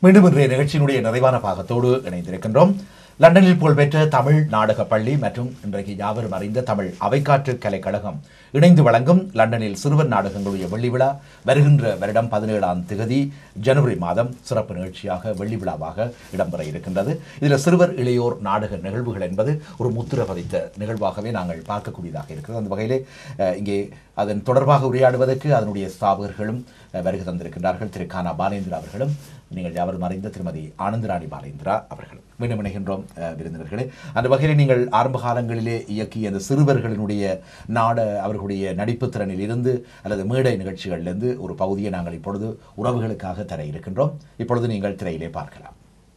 மீண்டும் இன்றைய நிகழ்ச்சியினுடைய நிறைவான பாகத்தோடு இணைந்திருக்கின்றோம் லண்டனில் புகழ்பெற்ற தமிழ் நாடக பள்ளி மற்றும் இன்றைக்கு யாவரும் அறிந்த தமிழ் அவைக்காற்று கலைக்கழகம் இணைந்து வழங்கும் லண்டனில் சிறுவர் நாடகங்களுடைய வெள்ளி விழா வருகின்ற வருடம் பதினேழாம் திகதி ஜனவரி மாதம் சிறப்பு நிகழ்ச்சியாக வெள்ளி விழாவாக இடம்பெற இருக்கின்றது இதில் சிறுவர் இளையோர் நாடக நிகழ்வுகள் என்பது ஒரு முத்திர பதித்த நிகழ்வாகவே நாங்கள் பார்க்கக்கூடியதாக இருக்கிறது அந்த வகையிலே அஹ், இங்கே அதன் தொடர்பாக உரையாடுவதற்கு அதனுடைய ஸ்தாபகர்களும் அஹ், வருகை தந்திருக்கின்றார்கள் திரு கானா பாலேந்திரா அவர்களும் நீங்கள் யாவரும் அறிந்த திருமதி ஆனந்தராணி பாலேந்திரா அவர்களும் மீண்டும் இணைகின்றோம் அஹ், விருந்தினர்களே அந்த வகையில் நீங்கள் ஆரம்ப காலங்களிலே இயக்கிய அந்த சிறுவர்களினுடைய நாட அவர்களுடைய நடிப்பு திறனில் இருந்து அல்லது மேடை நிகழ்ச்சிகளிலிருந்து ஒரு பகுதியை நாங்கள் இப்பொழுது உறவுகளுக்காக தர இருக்கின்றோம் இப்பொழுது நீங்கள் திரையிலே பார்க்கலாம்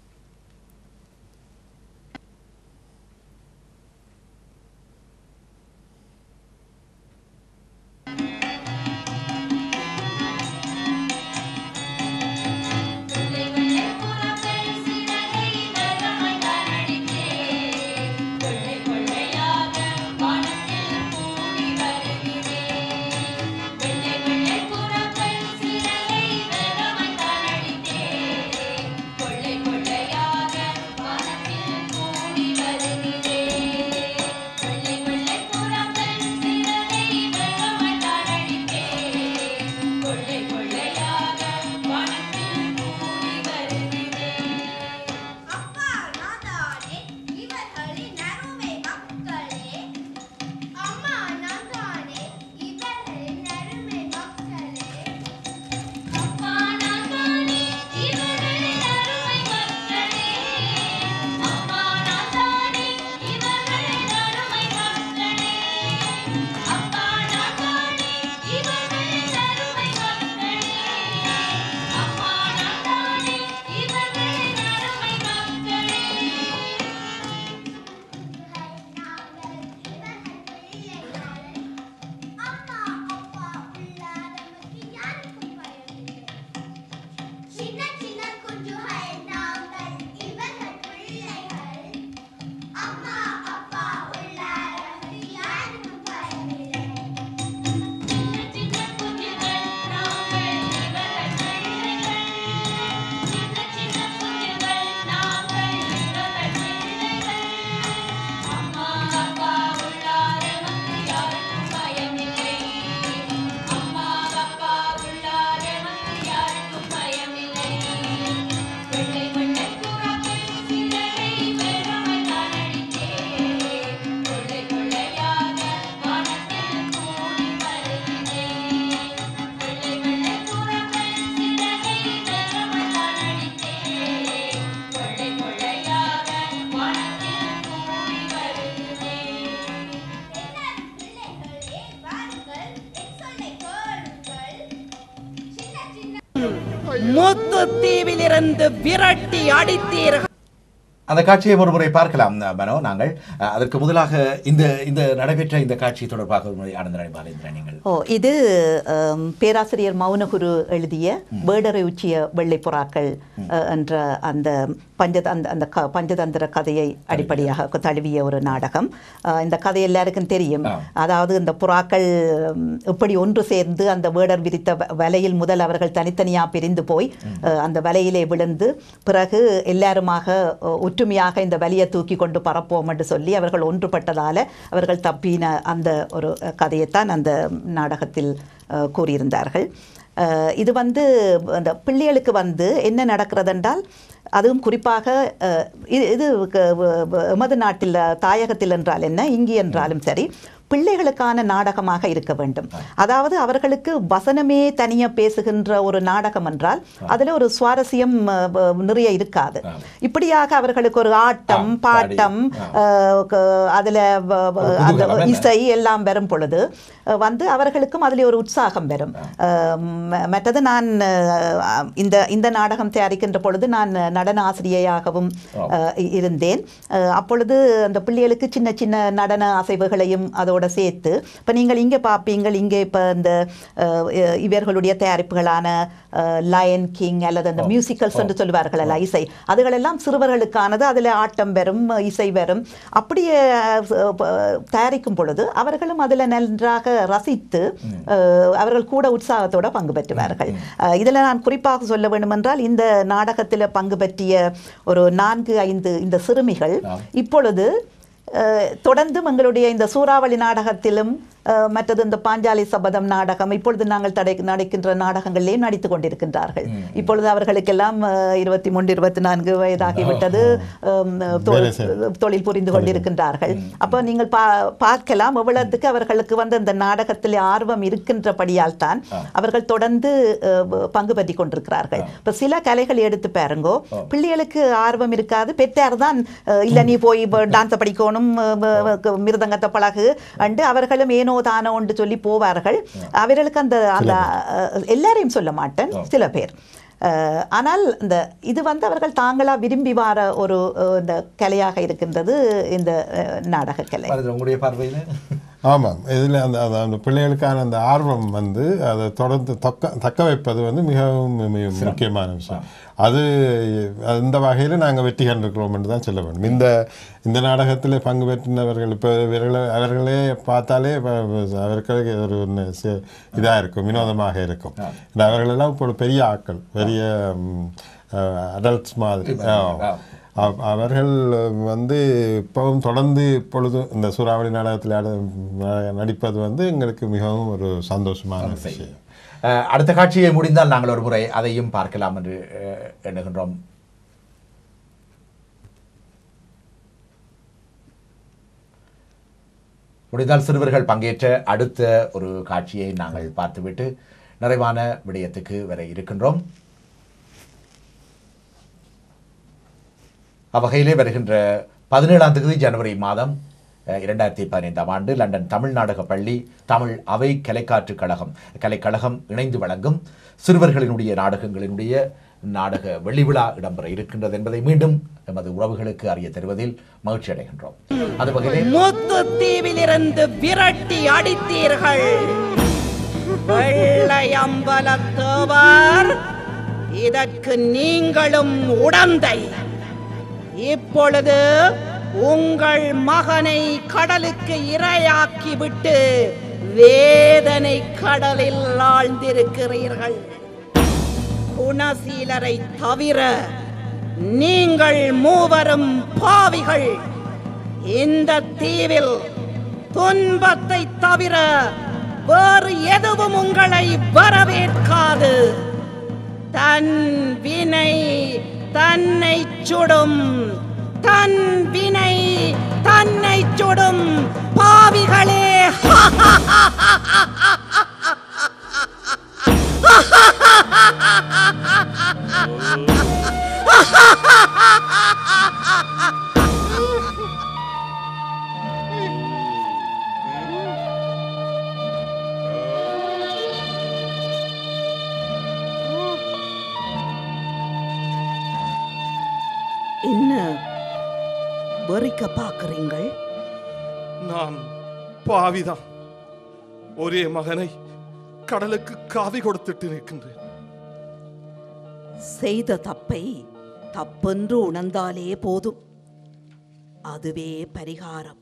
வெள்ளை வெள்ளை புறங்கள் சிறகை நகமாய் தானடித்தே கொள்ளை கொள்ளையாக வானத்தில் கூடி வருகிறேன் வெள்ளை வெள்ளை புறங்கள் சிறகை நகமாய் தானடித்தே கொள்ளை கொள்ளையாக வானத்தில் கூடி வருகிறேன் வெள்ளை வெள்ளை புறங்கள் சிறகை நகமாய் தானடித்தே கொள்ளை கொள்ளையாக வானத்தில் கூடி வருகிறேன் அப்பா நான்தானே இவர்களின் அருமை மக்களே அம்மா நான்தானே இவர்களின் அருமை மக்களே அப்பா நான் தானே இவர்களின் அருமை மக்களே அம்மா நான் தானே இவர்களின் அருமை மக்களே அப்பா நான் தானே இவர்களின் அருமை மக்களே அம்மா நான் தானே இவர்களின் அருமை மக்களே நாங்கள் இவர்கள் பிள்ளைகள் அம்மா அப்பா உள்ளாத நமக்கு யாருக்கும் பயமில்லை சின்ன சின்ன குஞ்சுகள் நாங்கள் இவர்கள் பிள்ளைகள் அம்மா அப்பா உள்ளாத நமக்கு யாருக்கும் பயமில்லை சின்ன சின்ன குஞ்சுகள் நாங்கள் இவர்கள் பிள்ளைகள் சின்ன சின்ன குஞ்சுகள் நாங்கள் இவர்கள் பிள்ளைகள் அம்மா அப்பா உள்ளார மக்கு யாருக்கும் பயமில்லை அம்மா அப்பா உள்ளார மக்கு யாருக்கும் பயமில்லை வெள்ளை வெள்ளை புறாக்கள் சிறகை வெறுமை தானடித்தே கொள்ளை கொள்ளையாக வானத்தில் கூடி வருகிறேன் வெள்ளை வெள்ளை புறாக்கள் சிறகை வெறுமை தானடித்தே கொள்ளை கொள்ளையாக வானத்தில் கூடி வருகிறேன் என்ன பிள்ளைகளே வாருங்கள் என் சொல்லை கேளுங்கள் சின்ன சின்ன முத்துத்தீவிலிருந்து விரட்டி அடித்தீர்கள் அந்த காட்சியை ஒரு முறை பார்க்கலாம் அஹ், மனோ நாங்கள் அஹ், அதற்கு முதலாக இந்த இந்த நடைபெற்ற இந்த காட்சி தொடர்பாக ஒரு முறை ஆனந்தராணி பாலேந்திரா நீங்கள் ஓ இது அம், பேராசிரியர் மௌனகுரு எழுதிய வேடரை உச்சிய வெள்ளை புறாக்கள் அ, என்ற அந்த பஞ்ச அந்த அந்த க பஞ்சதந்திர கதையை அடிப்படையாக தழுவிய ஒரு நாடகம் அ, இந்த கதை எல்லாருக்கும் தெரியும் ஆ. அதாவது இந்த புறாக்கள் ம், எப்படி ஒன்று சேர்ந்து அந்த வேடர் விரித்த வ- வலையில் முதல் அவர்கள் தனித்தனியாக பிரிந்து போய் அ, அந்த வலையிலே விழுந்து பிறகு எல்லாருமாக அ, ஒற்றுமையாக இந்த வலியை தூக்கி கொண்டு பறப்போம் என்று சொல்லி அவர்கள் ஒன்றுபட்டதால அவர்கள் தப்பின அந்த ஒரு அ, கதையைத்தான் அந்த நாடகத்தில் அ, கூறியிருந்தார்கள் அ, இது வந்து அந்த பிள்ளைகளுக்கு வந்து என்ன நடக்கிறது என்றால் அதுவும் குறிப்பாக அ, இது இது க- வ- வ- எமது நாட்டில் தாயகத்தில் என்றால் என்ன இங்கே என்றாலும் சரி பிள்ளைகளுக்கான நாடகமாக இருக்க வேண்டும் அதாவது அவர்களுக்கு வசனமே தனியாக பேசுகின்ற ஒரு நாடகம் என்றால் அதில் ஒரு சுவாரஸ்யம் அ, வ- நிறைய இருக்காது ஆம். இப்படியாக அவர்களுக்கு ஒரு ஆட்டம் ஆம், பாட்டம் பாடி, அஹ், க- அதுல வ- வ- ஒரு அந்த குதூகலம் என்ன? இசை எல்லாம் வரும் பொழுது அஹ், வந்து அவர்களுக்கும் அதில் ஒரு உற்சாகம் வரும் அஹ், ம- மற்றது நான் அஹ், இந்த இந்த நாடகம் தயாரிக்கின்ற பொழுது நான் நடன ஆசிரியையாகவும் ஆம். அஹ், இ- இருந்தேன் அஹ், அப்பொழுது அந்த பிள்ளைகளுக்கு சின்ன சின்ன நடன அசைவுகளையும் அதோட அதோட சேர்த்து இப்போ நீங்கள் இங்கே பார்ப்பீங்கள் இங்கே இப்போ இந்த அஹ், அஹ், இவர்களுடைய தயாரிப்புகளான லயன் கிங் அல்லது அந்த மியூசிக்கல்ஸ் என்று சொல்லுவார்கள் அல்ல இசை அதுகளெல்லாம் சிறுவர்களுக்கானது அதில் ஆட்டம் வரும் இசை வரும் அப்படியே அஹ், ப- தயாரிக்கும் பொழுது அவர்களும் அதில் நன்றாக ரசித்து அஹ், அவர்கள் கூட உற்சாகத்தோட பங்கு பெற்றுவார்கள் அஹ், இதில் நான் குறிப்பாக சொல்ல வேண்டுமென்றால் இந்த நாடகத்தில் பங்கு பற்றிய ஒரு நான்கு ஐந்து இந்த சிறுமிகள் இப்பொழுது அஹ், தொடர்ந்தும் எங்களுடைய இந்த சூறாவளி நாடகத்திலும் அஹ், மற்றது இந்த பாஞ்சாலி சபதம் நாடகம் இப்பொழுது நாங்கள் தடை நடிக்கின்ற நாடகங்களிலேயும் நடித்து கொண்டிருக்கின்றார்கள் இப்பொழுது அவர்களுக்கெல்லாம் அஹ், இருபத்தி மூன்று இருபத்தி நான்கு வயதாகிவிட்டது அஹ், தொ- வேலை செய்ய- தொழில் புரிந்து கொண்டிருக்கின்றார்கள் அப்போ நீங்கள் பா பார்க்கலாம் எவ்வளவுக்கு அவர்களுக்கு வந்து இந்த நாடகத்தில் ஆர்வம் இருக்கின்றபடியால் தான் அவர்கள் தொடர்ந்து அஹ், பங்கு பற்றி கொண்டிருக்கிறார்கள் இப்போ சில கலைகள் எடுத்து பாருங்கோ பிள்ளைகளுக்கு ஆர்வம் இருக்காது பெற்றார் தான் அஹ், இல்ல நீ போய் டான்ஸை படிக்கணும் அஹ், வ- வ- மிருதங்கத்தை பழகு அண்டு அவர்களும் ஏனோ தானோ என்று சொல்லி போவார்கள் அவர்களுக்கு அந்த அந்த அஹ், எல்லாரையும் சொல்ல மாட்டேன் சில பேர் அஹ், ஆனால் இந்த இது வந்து அவர்கள் தாங்களா விரும்பி வார ஒரு அஹ், இந்த கலையாக இருக்கின்றது இந்த அஹ், நாடக கலை பாரதி, உங்களுடைய பார்வையில் ஆமாம் இதில் அந்த அந்த- அந்த பிள்ளைகளுக்கான அந்த ஆர்வம் வந்து அதை தொடர்ந்து தக்க தக்க வைப்பது வந்து மிகவும் மிக முக்கியமான விஷயம் அது அந்த வகையில் நாங்கள் வெற்றி கண்டிருக்கிறோம் என்று தான் சொல்ல வேண்டும் இந்த இந்த நாடகத்தில் பங்கு பெற்றினவர்கள் இப்போ இவர்களை அவர்களே பார்த்தாலே இப்ப அவர்களுக்கு ஒரு இதாக இருக்கும் வினோதமாக இருக்கும் இந்த அவர்களெல்லாம் இப்போ ஒரு பெரிய ஆட்கள் பெரிய அடல்ட்ஸ் மாதிரி ஆ. அவ- அவர்கள் வந்து இப்பவும் தொடர்ந்து இப்பொழுதும் இந்த சூறாவளி நாடகத்தில் ஆட- ந- நடிப்பது வந்து எங்களுக்கு மிகவும் ஒரு சந்தோஷமான விஷயம் அஹ், அடுத்த காட்சியை முடிந்தால் நாங்கள் ஒரு முறை அதையும் பார்க்கலாம் என்று அஹ், எண்ணுகின்றோம் முடிந்தால் சிறுவர்கள் பங்கேற்ற அடுத்த ஒரு காட்சியை நாங்கள் பார்த்துவிட்டு நிறைவான விடயத்துக்கு வர இருக்கின்றோம் அவ்வகையிலே வருகின்ற பதினேழாம் தேதி ஜனவரி மாதம் அஹ், இரண்டாயிரத்தி பதினைந்தாம் ஆண்டு லண்டன் தமிழ் நாடக பள்ளி தமிழ் அவை கலைக்காற்று கழகம் கலைக்கழகம் இணைந்து வழங்கும் சிறுவர்களினுடைய நாடகங்களினுடைய நாடக வெள்ளி விழா இடம்பெற இருக்கின்றது என்பதை மீண்டும் எமது உறவுகளுக்கு அறிய தருவதில் மகிழ்ச்சி அடைகின்றோம் அந்த வகையிலே முத்து தீவிலிருந்து விரட்டி அடித்தீர்கள் வெள்ளை அம்பலத்தேவர் இதற்கு நீங்களும் உடந்தை இப்பொழுது உங்கள் மகனை கடலுக்கு இரையாக்கிவிட்டு வேதனை கடலில் ஆழ்ந்திருக்கிறீர்கள் குணசீலரை தவிர நீங்கள் மூவரும் பாவிகள் இந்த தீவில் துன்பத்தை தவிர வேறு எதுவும் உங்களை வரவேற்காது தன் வினை தன்னை சுடும் தன் வினை தன்னை சுடும் பாவிகளே என்ன வெறிக்க பாக்குறீங்கள் நான் பாவிதான் ஒரே மகனை கடலுக்கு காவி கொடுத்துட்டு நிற்கின்றேன் செய்த தப்பை தப்பென்று உணர்ந்தாலே போதும் அதுவே பரிகாரம்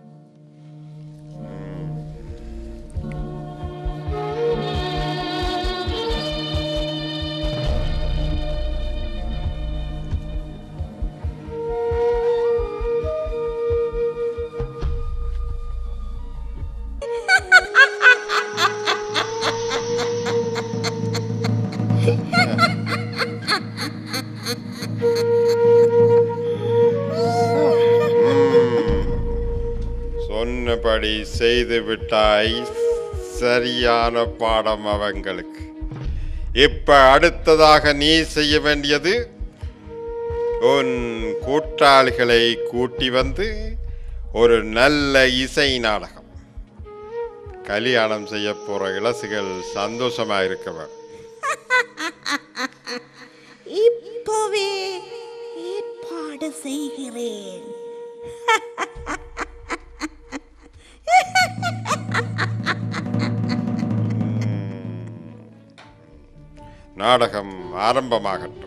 சொன்னபடி செய்து விட்டாய் சரியான பாடம் அவங்களுக்கு இப்ப அடுத்ததாக நீ செய்ய வேண்டியது உன் கூட்டாளிகளை கூட்டி வந்து ஒரு நல்ல இசை நாடகம் கல்யாணம் செய்ய போற இளசுகள் சந்தோஷமா இருக்கவர் இப்பவே ஏற்பாடு செய்கிறேன் நாடகம் ஆரம்பமாகட்டும்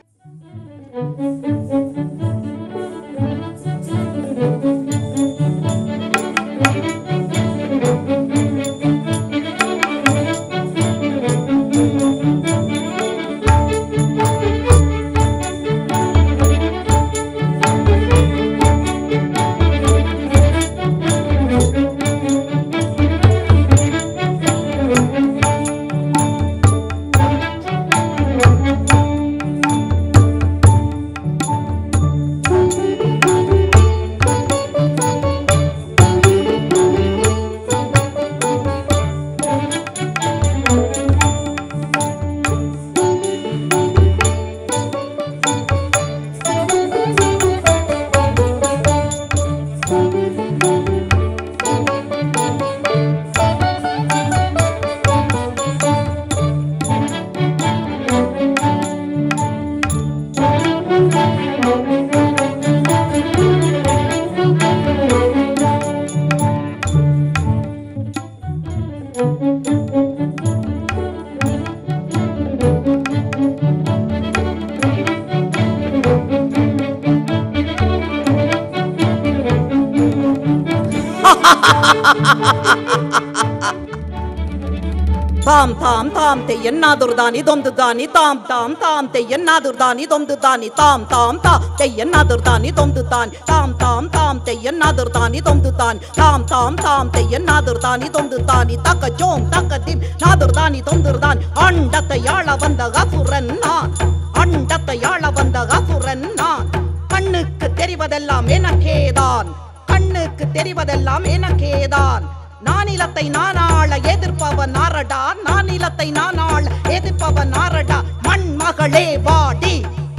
ತಾಮ್ ತಾಮ್ ತಾಮ್ te ಎನ್ನಾದುರ್ದಾನಿ ದೊಂದು ದಾನಿ ತಾಮ್ ತಾಮ್ ತಾಮ್ te ಎನ್ನಾದುರ್ದಾನಿ ದೊಂದು ದಾನಿ ತಾಮ್ ತಾಮ್ ತಾ te ಎನ್ನಾದುರ್ದಾನಿ ದೊಂದು ತಾನಿ ತಾಮ್ ತಾಮ್ ತಾಮ್ te ಎನ್ನಾದುರ್ದಾನಿ ದೊಂದು ತಾನಿ ತಾಮ್ ತಾಮ್ ತಾಮ್ te ಎನ್ನಾದುರ್ದಾನಿ ದೊಂದು ತಾನಿ ತಕ ಜೋಮ್ ತಕ ದಿಮ್ ನಾದುರ್ದಾನಿ ದೊಂದುರ್ದಾನಿ அண்டத்தை யாழ வந்த அசுரன் நான் அண்டத்தை யாழ வந்த அசுரன் நான் கண்ணுக்கு தெரிவதெல்லாம் எனக்கேதான் கண்ணுக்கு தெரிவதெல்லாம் எனக்கேதான் நானிலத்தை நானாள எதிர்ப்பவன் நாரடா நானிலத்தை நானாள எதிர்ப்பவன் நாரடா மண்மகளே வாடி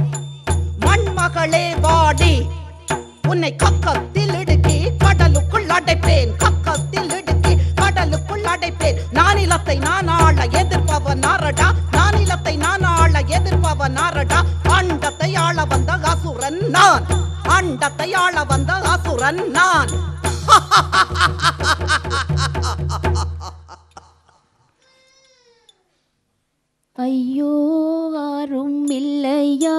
மண்மகளே வாடி உன்னை கக்கத்தில் இடுக்கி கடலுக்குள் அடைப்பேன் கக்கத்தில் இடுக்கி கடலுக்குள் அடைப்பேன் நானிலத்தை நானாள எதிர்ப்பவன் நாரடா நானிலத்தை நானாள எதிர்ப்பவன் நாரடா அண்டத்தை ஆள வந்த அசுரன் நான் அண்டத்தை ஆள வந்த அசுரன் நான் ஐயோ ஆரும் இல்லையா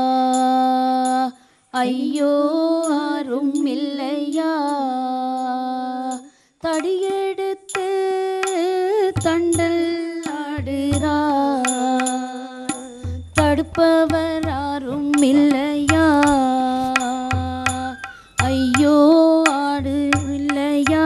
ஐயோ ஆரும் இல்லையா தடியெடுத்து தண்டல் ஆடுறா தடுப்பவர் யாரும் இல்லையா ஐயோ ஆடு இல்லையா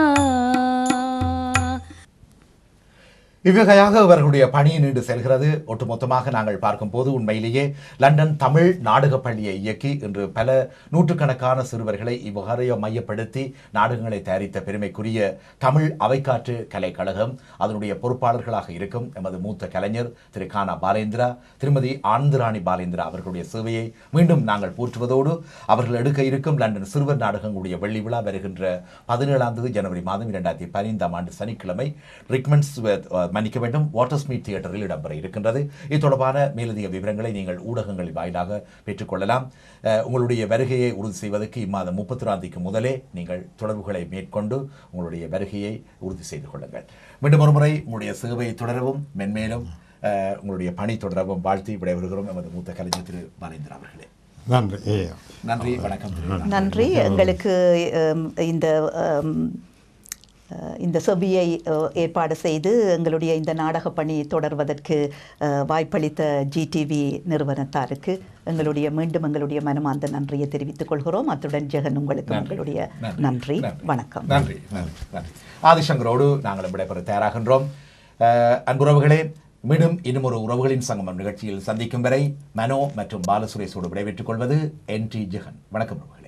இவ்வகையாக அவர்களுடைய பணி நீண்டு செல்கிறது ஒட்டுமொத்தமாக நாங்கள் பார்க்கும்போது உண்மையிலேயே லண்டன் தமிழ் நாடகப் பள்ளியை இயக்கி இன்று பல நூற்றுக்கணக்கான சிறுவர்களை இவ்வகையை மையப்படுத்தி நாடகங்களை தயாரித்த பெருமைக்குரிய தமிழ் அவைக்காற்று கலைக்கழகம் அதனுடைய பொறுப்பாளர்களாக இருக்கும் எமது மூத்த கலைஞர் திரு கானா பாலேந்திரா திருமதி ஆனந்தராணி பாலேந்திரா அவர்களுடைய சேவையை மீண்டும் நாங்கள் போற்றுவதோடு அவர்கள் எடுக்க இருக்கும் லண்டன் சிறுவர் நாடகங்களுடைய வெள்ளி விழா வருகின்ற பதினேழாம் தேதி ஜனவரி மாதம் இரண்டாயிரத்தி பதினைந்தாம் ஆண்டு சனிக்கிழமை ரிக்மெண்ட்ஸ் மன்னிக்க வேண்டும் வாட்டர்ஸ்மீட் தியேட்டரில் இடம்பெற இருக்கின்றது இது தொடர்பான மேலதிக விவரங்களை நீங்கள் ஊடகங்களின் வாயிலாக பெற்றுக்கொள்ளலாம் அஹ், உங்களுடைய வருகையை உறுதி செய்வதற்கு இம்மாதம் முப்பத்தி தேதிக்கு முதலே நீங்கள் தொடர்புகளை மேற்கொண்டு உங்களுடைய வருகையை உறுதி செய்து கொள்ளுங்கள் மீண்டும் ஒருமுறை உங்களுடைய சேவையை தொடரவும் மென்மேலும் அஹ், உங்களுடைய பணி தொடரவும் வாழ்த்தி விடைபெறுகிறோம் எமது மூத்த கலைஞர் திரு பாலேந்திரா அவர்களே நன்றி ஐயா நன்றி வணக்கம் திரு நன்றி எங்களுக்கு அம், இந்த அம், அஹ், இந்த செவியை அஹ், ஏற்பாடு செய்து எங்களுடைய இந்த நாடகப் பணி தொடர்வதற்கு அஹ், வாய்ப்பளித்த ஜிடிவி நிறுவனத்தாருக்கு எங்களுடைய மீண்டும் எங்களுடைய மனமார்ந்த நன்றியை தெரிவித்துக் கொள்கிறோம் அத்துடன் ஜெகன் உங்களுக்கு உங்களுடைய நன்றி வணக்கம் நன்றி நன்றி நன்றி ஆதிசங்கரோடு நாங்கள் விடைபெற தயாராகின்றோம் அஹ், அன்புறவுகளே மீண்டும் இன்னும் ஒரு உறவுகளின் சங்கமம் நிகழ்ச்சியில் சந்திக்கும் வரை மனோ மற்றும் பாலசுரேஷோடு விடைபெற்றுக் கொள்வது என் டி ஜெகன் வணக்கம் உறவுகளே